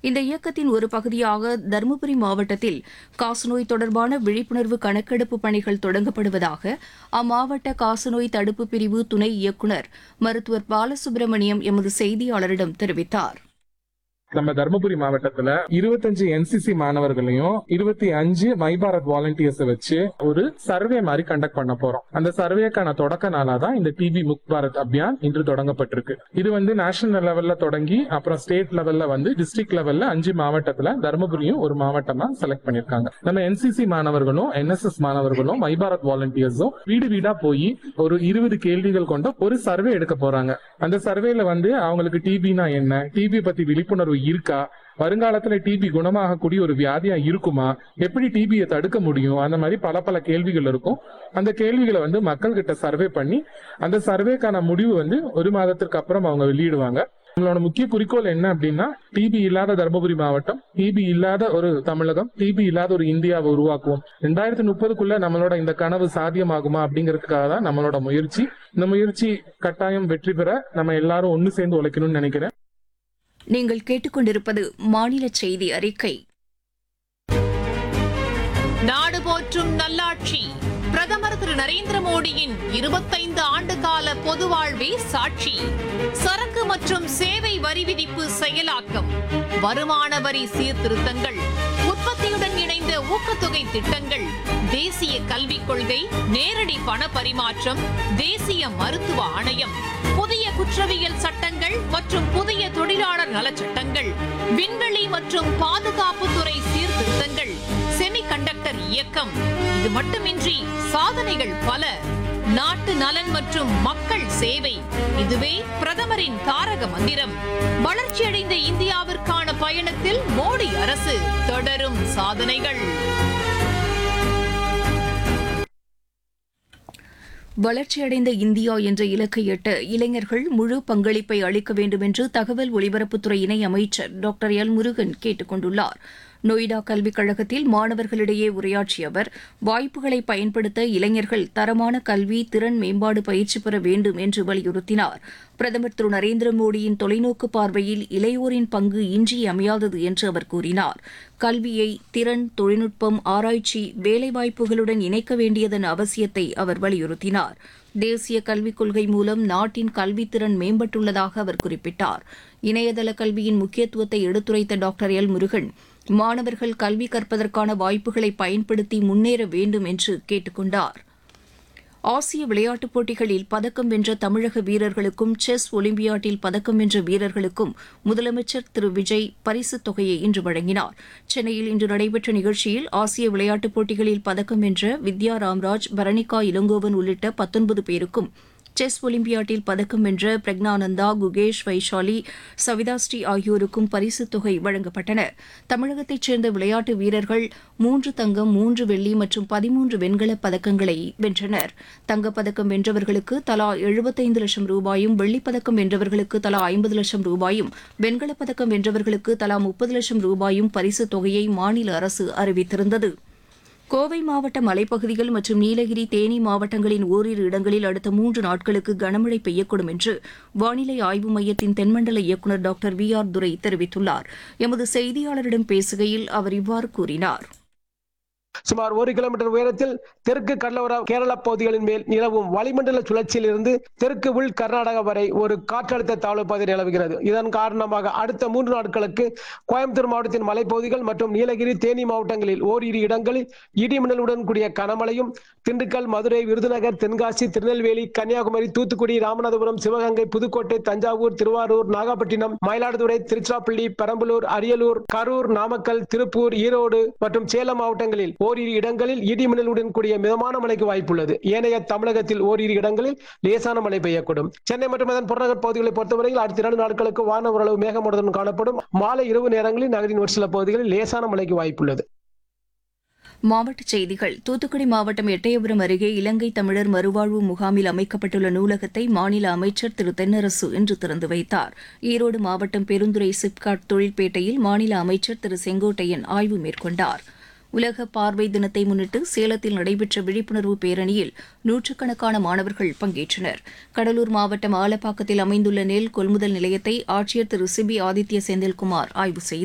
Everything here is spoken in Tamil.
இந்த இயக்கத்தின் ஒரு பகுதியாக தருமபுரி மாவட்டத்தில் காசநோய் தொடர்பான விழிப்புணர்வு கணக்கெடுப்பு பணிகள் தொடங்கப்படுவதாக அம்மாவட்ட காசநோய் தடுப்பு பிரிவு துணை இயக்குநர் மருத்துவர் பாலசுப்ரமணியம் எமது செய்தியாளரிடம் தெரிவித்தார் நம்ம தருமபுரி மாவட்டத்துல இருபத்தஞ்சு என்சிசி மாணவர்களையும் இருபத்தி அஞ்சு மை பாரத் வாலண்டியர்ஸ் வச்சு ஒரு சர்வே மாதிரி கண்டக்ட் பண்ண போறோம் அந்த சர்வேக்கான தொடக்க நாளா தான் இந்த டிபி முக் பாரத் அபியான் இன்று தொடங்கப்பட்டிருக்கு இது வந்து நேஷனல் லெவல்ல தொடங்கி அப்புறம் ஸ்டேட் லெவல்ல வந்து டிஸ்ட்ரிக்ட் லெவல்ல அஞ்சு மாவட்டத்துல தருமபுரியும் ஒரு மாவட்டமா செலக்ட் பண்ணிருக்காங்க நம்ம என்சிசி மாணவர்களும் என்எஸ்எஸ் மாணவர்களும் மை பாரத் வாலண்டியர்ஸும் வீடு வீடா போய் ஒரு இருபது கேள்விகள் கொண்ட ஒரு சர்வே எடுக்க போறாங்க அந்த சர்வேல வந்து அவங்களுக்கு டிபினா என்ன டிபி பத்தி விழிப்புணர்வு இருக்கா வருங்காலத்துல டிபி குணமாகக்கூடிய ஒரு வியாதியா இருக்குமா எப்படி டிபியை தடுக்க முடியும் அந்த மாதிரி பல பல கேள்விகள் இருக்கும் அந்த கேள்விகளை வந்து மக்கள் கிட்ட சர்வே பண்ணி அந்த சர்வேக்கான முடிவு வந்து ஒரு மாதத்திற்கு அப்புறம் அவங்க வெளியிடுவாங்க நம்மளோட முக்கிய குறிக்கோள் என்ன அப்படின்னா டிபி இல்லாத தருமபுரி மாவட்டம் டிபி இல்லாத ஒரு தமிழகம் டிபி இல்லாத ஒரு இந்தியாவை உருவாக்குவோம் ரெண்டாயிரத்தி முப்பதுக்குள்ள நம்மளோட இந்த கனவு சாத்தியமாகுமா அப்படிங்கிறதுக்காக தான் நம்மளோட முயற்சி இந்த முயற்சி கட்டாயம் வெற்றி பெற நம்ம எல்லாரும் ஒன்னு சேர்ந்து உழைக்கணும்னு நினைக்கிறேன் நீங்கள் கேட்டுக்கொண்டிருப்பது மாநில செய்தி அறிக்கை நாடு போற்றும் நல்லாட்சி பிரதமர் திரு நரேந்திர மோடியின் இருபத்தைந்து ஆண்டு கால பொது வாழ்வே சாட்சி சரக்கு மற்றும் சேவை வரி விதிப்பு செயலாக்கம் வருமான வரி சீர்திருத்தங்கள் உற்பத்தியுடன் இணைந்த ஊக்கத்தொகை திட்டங்கள் தேசிய கல்விக் கொள்கை நேரடி பண பரிமாற்றம் தேசிய மருத்துவ ஆணையம் புதிய குற்றவியல் சட்டங்கள் மற்றும் புதிய தொழிலாளர் நலச்சட்டங்கள் விண்வெளி மற்றும் பாதுகாப்புத்துறை சீர்திருத்தங்கள் செமிகண்டக்டர் இயக்கம் இது மட்டுமின்றி சாதனைகள் பல நாட்டு நலன் மற்றும் மக்கள் சேவை இதுவே பிரதமரின் தாரக மந்திரம் வளர்ச்சியடைந்த இந்தியாவிற்கான பயணத்தில் மோடி அரசு தொடரும் சாதனைகள் வளர்ச்சியடைந்த இந்தியா என்ற இலக்கை எட்ட இளைஞர்கள் முழு பங்களிப்பை அளிக்க வேண்டும் என்று தகவல் ஒலிபரப்புத்துறை இணை அமைச்சர் டாக்டர் எல் முருகன் கேட்டுக் கொண்டுள்ளார் நொய்டா கல்விக் கழகத்தில் மாணவர்களிடையே உரையாற்றிய அவர் வாய்ப்புகளை பயன்படுத்த இளைஞர்கள் தரமான கல்வி திறன் மேம்பாடு பயிற்சி பெற வேண்டும் என்று வலியுறுத்தினார் பிரதமர் திரு நரேந்திர மோடியின் தொலைநோக்கு பார்வையில் இளையோரின் பங்கு இன்றியமையாதது என்று அவர் கூறினார் கல்வியை திறன் தொழில்நுட்பம் ஆராய்ச்சி வேலைவாய்ப்புகளுடன் இணைக்க வேண்டியதன் அவசியத்தை அவர் வலியுறுத்தினார் தேசிய கல்விக் கொள்கை மூலம் நாட்டின் கல்வித்திறன் மேம்பட்டுள்ளதாக அவர் குறிப்பிட்டார் இணையதள கல்வியின் முக்கியத்துவத்தை எடுத்துரைத்த டாக்டர் எல் முருகன் மாணவர்கள் கல்வி கற்பதற்கான வாய்ப்புகளை பயன்படுத்தி முன்னேற வேண்டும் என்று கேட்டுக் கொண்டார் ஆசிய விளையாட்டுப் போட்டிகளில் பதக்கம் வென்ற தமிழக வீரர்களுக்கும் செஸ் ஒலிம்பியாட்டில் பதக்கம் வென்ற வீரர்களுக்கும் முதலமைச்சர் திரு விஜய் பரிசுத் தொகையை இன்று வழங்கினார் சென்னையில் இன்று நடைபெற்ற நிகழ்ச்சியில் ஆசிய விளையாட்டுப் போட்டிகளில் பதக்கம் வென்ற வித்யா ராம்ராஜ் பரணிகா இளங்கோவன் உள்ளிட்ட பத்தொன்பது பேருக்கும் செஸ் ஒலிம்பியாட்டில் பதக்கம் வென்ற பிரக்னானந்தா குகேஷ் வைஷாலி சவிதாஸ்ரீ ஆகியோருக்கும் பரிசுத் தொகை வழங்கப்பட்டன தமிழகத்தைச் சேர்ந்த விளையாட்டு வீரர்கள் மூன்று தங்கம் மூன்று வெள்ளி மற்றும் பதிமூன்று வெண்கலப் பதக்கங்களை வென்றனர் தங்கப்பதக்கம் வென்றவர்களுக்கு தலா எழுபத்தைந்து லட்சம் ரூபாயும் வெள்ளிப்பதக்கம் வென்றவர்களுக்கு தலா ஐம்பது லட்சம் ரூபாயும் வெண்கலப் பதக்கம் வென்றவர்களுக்கு தலா முப்பது லட்சம் ரூபாயும் பரிசுத் தொகையை மாநில அரசு அறிவித்திருந்தது கோவை மாவட்ட மலைப்பகுதிகள் மற்றும் நீலகிரி தேனி மாவட்டங்களின் ஓரிரு இடங்களில் அடுத்த மூன்று நாட்களுக்கு கனமழை பெய்யக்கூடும் என்று வானிலை ஆய்வு மையத்தின் தென்மண்டல இயக்குநர் டாக்டர் வி ஆர் துரை தெரிவித்துள்ளார் எமது செய்தியாளரிடம் பேசுகையில் அவர் இவ்வாறு கூறினார் சுமார் ஒரு கிலோமீட்டர் உயரத்தில் தெற்கு கடலோர கேரள பகுதிகளின் மேல் நிலவும் வளிமண்டல சுழற்சியில் இருந்து தெற்கு உள் கர்நாடகா வரை ஒரு காற்றழுத்த தாழ்வு பகுதி நிலவுகிறது இதன் காரணமாக அடுத்த மூன்று நாட்களுக்கு கோயம்புத்தூர் மாவட்டத்தின் மலைப்பகுதிகள் மற்றும் நீலகிரி தேனி மாவட்டங்களில் ஓரிரு இடங்களில் இடிமின்னலுடன் கூடிய கனமழையும் திண்டுக்கல் மதுரை விருதுநகர் தென்காசி திருநெல்வேலி கன்னியாகுமரி தூத்துக்குடி ராமநாதபுரம் சிவகங்கை புதுக்கோட்டை தஞ்சாவூர் திருவாரூர் நாகப்பட்டினம் மயிலாடுதுறை திருச்சிராப்பள்ளி பெரம்பலூர் அரியலூர் கரூர் நாமக்கல் திருப்பூர் ஈரோடு மற்றும் சேலம் மாவட்டங்களில் ஓரிரு இடங்களில் இடிமின்னலுடன் கூடிய மிதமான மழைக்கு வாய்ப்புள்ளது ஏனைய தமிழகத்தில் ஓரிரு இடங்களில் லேசான மழை பெய்யக்கூடும் சென்னை மற்றும் அதன் புறநகர் பகுதிகளை பொறுத்தவரையில் அடுத்த இரண்டு நாட்களுக்கு வானம் ஓரளவு மேகமூட்டத்துடன் காணப்படும் மாலை இரவு நேரங்களில் நகரின் ஒரு சில பகுதிகளில் லேசான மழைக்கு வாய்ப்புள்ளது மாவட்டச் செய்திகள் தூத்துக்குடி மாவட்டம் எட்டயபுரம் அருகே இலங்கை தமிழர் மறுவாழ்வு முகாமில் அமைக்கப்பட்டுள்ள நூலகத்தை மாநில அமைச்சர் திரு தென்னரசு இன்று திறந்து வைத்தார் ஈரோடு மாவட்டம் பெருந்துறை சிப்காட் தொழிற்பேட்டையில் மாநில அமைச்சர் திரு செங்கோட்டையன் ஆய்வு மேற்கொண்டார் உலக பார்வை தினத்தை முன்னிட்டு சேலத்தில் நடைபெற்ற விழிப்புணர்வு பேரணியில் நூற்றுக்கணக்கான மாணவர்கள் பங்கேற்றனர் கடலூர் மாவட்டம் ஆலப்பாக்கத்தில் அமைந்துள்ள நெல் கொள்முதல் நிலையத்தை ஆட்சியர் திரு சிபி ஆதித்ய செந்தில்குமார் ஆய்வு செய்தார்